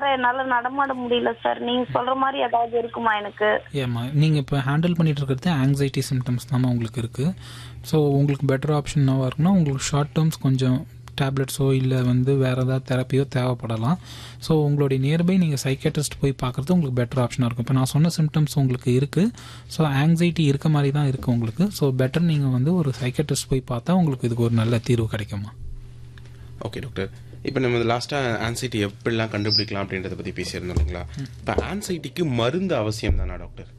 என்னால நடமாட முடியல சார் நீங்க சொல்ற மாதிரி ஏதாவது இருக்குமா எனக்கு ஏம்மா நீங்கள் இப்போ ஹேண்டில் பண்ணிட்டு இருக்கிறது ஆங்ஸைட்டி சிம்டம்ஸ் தான் உங்களுக்கு இருக்குது ஸோ உங்களுக்கு பெட்டர் ஆப்ஷன் என்னவா இருக்குன்னா உங்களுக்கு ஷார்ட் டேர்ம்ஸ் கொஞ்சம் டேப்லெட்ஸோ இல்லை வந்து வேறு ஏதாவது தெரப்பியோ தேவைப்படலாம் ஸோ உங்களுடைய நியர்பை நீங்கள் சைக்கேட்ரிஸ்ட் போய் பார்க்குறது உங்களுக்கு பெட்டர் ஆப்ஷனாக இருக்கும் இப்போ நான் சொன்ன சிம்டம்ஸ் உங்களுக்கு இருக்குது ஸோ ஆங்ஸைட்டி இருக்க மாதிரி தான் இருக்குது உங்களுக்கு ஸோ பெட்டர் நீங்கள் வந்து ஒரு சைக்கேட்ரிஸ்ட் போய் பார்த்தா உங்களுக்கு இதுக்கு ஒரு நல்ல தீர்வு கிடைக்குமா ஓகே டாக்டர் இப்போ நம்ம லாஸ்ட்டாக ஆன்சைட்டி எப்படிலாம் கண்டுபிடிக்கலாம் அப்படின்றத பற்றி பேசியிருந்தோம் இல்லைங்களா இப்போ ஆன்சைட்டிக்கு மருந்து அவசியம் தானா டாக்டர்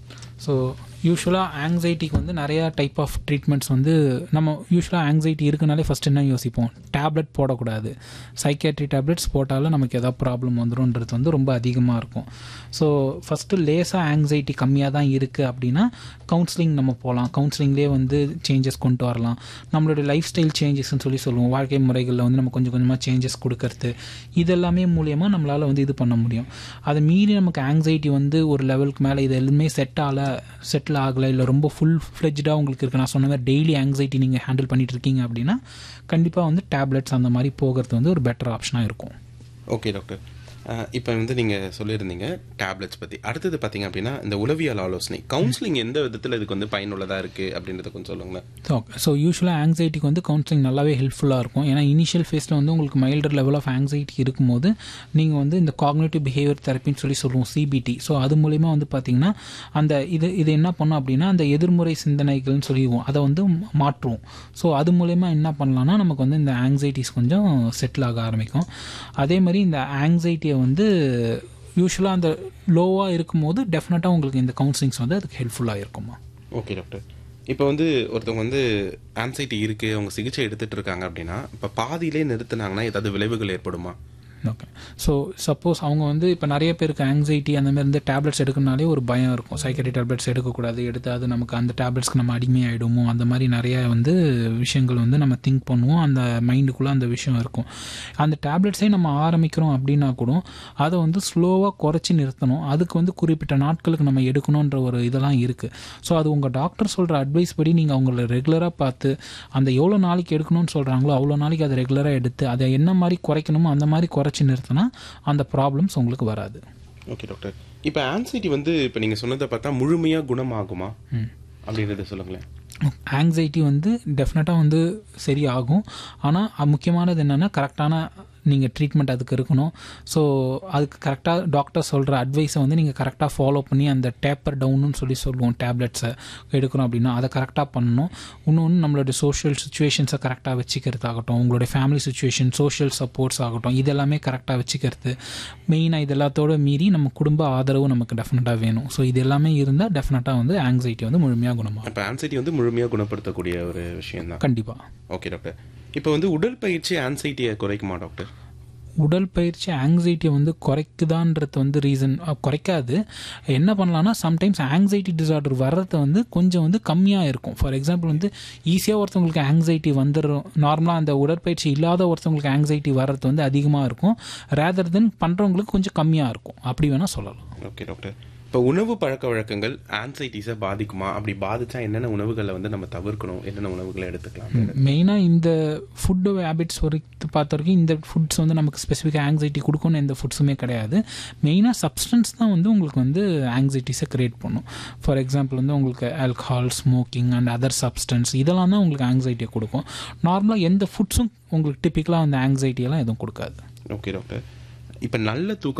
ஸோ யூஸ்வலாக ஆங்ஸைட்டிக்கு வந்து நிறையா டைப் ஆஃப் ட்ரீட்மெண்ட்ஸ் வந்து நம்ம யூஸ்வலாக ஆங்ஸைட்டி இருக்குனாலே ஃபஸ்ட் என்ன யோசிப்போம் டேப்லெட் போடக்கூடாது சைக்கேட்ரி டேப்லெட்ஸ் போட்டாலும் நமக்கு ஏதாவது ப்ராப்ளம் வந்துரும்ன்றது வந்து ரொம்ப அதிகமாக இருக்கும் ஸோ ஃபஸ்ட்டு லேசாக ஆங்ஸைட்டி கம்மியாக தான் இருக்குது அப்படின்னா கவுன்சிலிங் நம்ம போகலாம் கவுன்சிலிங்லேயே வந்து சேஞ்சஸ் கொண்டு வரலாம் நம்மளுடைய லைஃப் ஸ்டைல் சேஞ்சஸ்ன்னு சொல்லி சொல்லுவோம் வாழ்க்கை முறைகளில் வந்து நம்ம கொஞ்சம் கொஞ்சமாக சேஞ்சஸ் கொடுக்கறது இதெல்லாமே மூலியமாக நம்மளால் வந்து இது பண்ண முடியும் அதை மீறி நமக்கு ஆங்ஸைட்டி வந்து ஒரு லெவலுக்கு மேலே இது எல்லாமே செட் ஆகலை செட்டில் ஆகலை இல்லை ரொம்ப ஃபுல் ஃப்ளெஜ்டாக உங்களுக்கு இருக்குது நான் சொன்ன மாதிரி டெய்லி ஆங்ஸைட்டி நீங்கள் ஹேண்டில் பண்ணிட்டு இருக்கீங்க அப்படின்னா கண்டிப்பாக வந்து டேப்லெட்ஸ் அந்த மாதிரி போகிறது வந்து ஒரு பெட்டர் ஆப்ஷனாக இருக்கும் ஓகே டாக்டர் இப்போ வந்து நீங்கள் சொல்லியிருந்தீங்க டேப்லெட்ஸ் பற்றி அடுத்தது பார்த்தீங்க அப்படின்னா இந்த உளவியல் ஆலோசனை கவுன்சிலிங் எந்த விதத்தில் இதுக்கு வந்து பயனுள்ளதாக இருக்குது அப்படின்றத கொஞ்சம் சொல்லுங்களேன் ஓகே ஸோ யூஸ்வலாக ஆங்ஸைட்டிக்கு வந்து கவுன்சிலிங் நல்லாவே ஹெல்ப்ஃபுல்லாக இருக்கும் ஏன்னா இனிஷியல் ஃபேஸில் வந்து உங்களுக்கு மைல்டர் லெவல் ஆஃப் ஆங்ஸைட்டி இருக்கும்போது நீங்கள் வந்து இந்த காக்னேட்டிவ் பிஹேவியர் தெரப்பின்னு சொல்லி சொல்லுவோம் சிபிடி ஸோ அது மூலிமா வந்து பார்த்தீங்கன்னா அந்த இது இது என்ன பண்ணும் அப்படின்னா அந்த எதிர்முறை சிந்தனைகள்னு சொல்லிடுவோம் அதை வந்து மாற்றுவோம் ஸோ அது மூலயமா என்ன பண்ணலாம்னா நமக்கு வந்து இந்த ஆங்ஸைட்டிஸ் கொஞ்சம் செட்டில் ஆக ஆரம்பிக்கும் அதே மாதிரி இந்த ஆங்ஸைட்டியை வந்து யூஸ்வலாக அந்த லோவாக இருக்கும்போது டெஃபினட்டாக உங்களுக்கு இந்த கவுன்சிலிங்ஸ் வந்து அதுக்கு ஹெல்ப்ஃபுல்லாக இருக்குமா ஓகே டாக்டர் இப்போ வந்து ஒருத்தவங்க வந்து ஆன்சைட்டி இருக்குது அவங்க சிகிச்சை எடுத்துட்டு இருக்காங்க அப்படின்னா இப்போ பாதியிலே நிறுத்தினாங்கன்னா ஏதாவது விளைவுகள் ஏற்படுமா ஓகே ஸோ சப்போஸ் அவங்க வந்து இப்போ நிறைய பேருக்கு ஆங்ஸைட்டி அந்த மாதிரி இருந்து டேப்லெட்ஸ் எடுக்கணுனாலே ஒரு பயம் இருக்கும் சைக்கரி டேப்லெட்ஸ் எடுக்கக்கூடாது எடுத்து அது நமக்கு அந்த டேப்லெட்ஸ்க்கு நம்ம அடிமையாயிடுமோ அந்த மாதிரி நிறைய வந்து விஷயங்கள் வந்து நம்ம திங்க் பண்ணுவோம் அந்த மைண்டுக்குள்ளே அந்த விஷயம் இருக்கும் அந்த டேப்லெட்ஸே நம்ம ஆரம்பிக்கிறோம் அப்படின்னா கூட அதை வந்து ஸ்லோவாக குறைச்சி நிறுத்தணும் அதுக்கு வந்து குறிப்பிட்ட நாட்களுக்கு நம்ம எடுக்கணுன்ற ஒரு இதெல்லாம் இருக்குது ஸோ அது உங்கள் டாக்டர் சொல்கிற அட்வைஸ் படி நீங்கள் அவங்கள ரெகுலராக பார்த்து அந்த எவ்வளோ நாளைக்கு எடுக்கணும்னு சொல்கிறாங்களோ அவ்வளோ நாளைக்கு அதை ரெகுலராக எடுத்து அதை என்ன மாதிரி குறைக்கணுமோ அந்த மாதிரி குறைச்சி நிறுத்தினா அந்த ப்ராப்ளம்ஸ் உங்களுக்கு வராது ஓகே டாக்டர் இப்போ ஆன்சைட்டி வந்து இப்போ நீங்கள் சொன்னதை பார்த்தா முழுமையாக குணமாகுமா அப்படின்றத சொல்லுங்களேன் ஆங்ஸைட்டி வந்து டெஃபினட்டாக வந்து சரியாகும் ஆனால் முக்கியமானது என்னென்னா கரெக்டான நீங்கள் ட்ரீட்மெண்ட் அதுக்கு இருக்கணும் ஸோ அதுக்கு கரெக்டாக டாக்டர் சொல்கிற அட்வைஸை வந்து நீங்கள் கரெக்டாக ஃபாலோ பண்ணி அந்த டேப்பர் டவுன்னு சொல்லி சொல்லுவோம் டேப்லெட்ஸை எடுக்கிறோம் அப்படின்னா அதை கரெக்டாக பண்ணணும் இன்னொன்று நம்மளுடைய சோஷியல் சுச்சுவேஷன்ஸை கரெக்டாக வச்சுக்கிறதாகட்டும் உங்களுடைய ஃபேமிலி சுச்சுவேஷன் சோஷியல் சப்போர்ட்ஸ் ஆகட்டும் இதெல்லாமே கரெக்டாக வச்சுக்கிறது மெயினாக இது எல்லாத்தோட மீறி நம்ம குடும்ப ஆதரவு நமக்கு டெஃபினட்டாக வேணும் ஸோ இது எல்லாமே இருந்தால் டெஃபினட்டாக வந்து ஆங்ஸைட்டி வந்து முழுமையாக குணமாகும் இப்போ ஆன்சைட்டி வந்து முழுமையாக குணப்படுத்தக்கூடிய ஒரு விஷயம் தான் கண்டிப்பாக ஓகே டாக்டர் இப்போ வந்து உடற்பயிற்சி ஆன்சைட்டியை குறைக்குமா டாக்டர் உடற்பயிற்சி ஆங்ஸைட்டியை வந்து குறைக்குதான்றது வந்து ரீசன் குறைக்காது என்ன பண்ணலாம்னா சம்டைம்ஸ் ஆங்ஸைட்டி டிசார்டர் வர்றது வந்து கொஞ்சம் வந்து கம்மியாக இருக்கும் ஃபார் எக்ஸாம்பிள் வந்து ஈஸியாக ஒருத்தவங்களுக்கு ஆங்ஸைட்டி வந்துடும் நார்மலாக அந்த உடற்பயிற்சி இல்லாத ஒருத்தவங்களுக்கு ஆங்ஸைட்டி வர்றது வந்து அதிகமாக இருக்கும் ரேதர் தென் பண்ணுறவங்களுக்கு கொஞ்சம் கம்மியாக இருக்கும் அப்படி வேணால் சொல்லலாம் ஓகே டாக்டர் இப்போ உணவு பழக்க வழக்கங்கள் ஆன்சைட்டிஸை பாதிக்குமா அப்படி பாதிச்சா என்னென்ன உணவுகளை வந்து நம்ம தவிர்க்கணும் என்னென்ன உணவுகளை எடுத்துக்கலாம் மெயினாக இந்த ஃபுட்டு ஹேபிட்ஸ் வரைக்கும் பார்த்த வரைக்கும் இந்த ஃபுட்ஸ் வந்து நமக்கு ஸ்பெசிஃபிக்காக ஆங்ஸைட்டி கொடுக்கணும் எந்த ஃபுட்ஸுமே கிடையாது மெயினாக சப்ஸ்டன்ஸ் தான் வந்து உங்களுக்கு வந்து ஆங்ஸைட்டிஸை க்ரியேட் பண்ணும் ஃபார் எக்ஸாம்பிள் வந்து உங்களுக்கு alcohol smoking and other substance இதெல்லாம் தான் உங்களுக்கு ஆங்ஸைட்டியை கொடுக்கும் நார்மலாக எந்த ஃபுட்ஸும் உங்களுக்கு டிப்பிக்கலாக அந்த ஆங்ஸைட்டியெல்லாம் எதுவும் கொடுக்காது ஓகே டாக்டர் இப்போ நல்ல தூக்கம்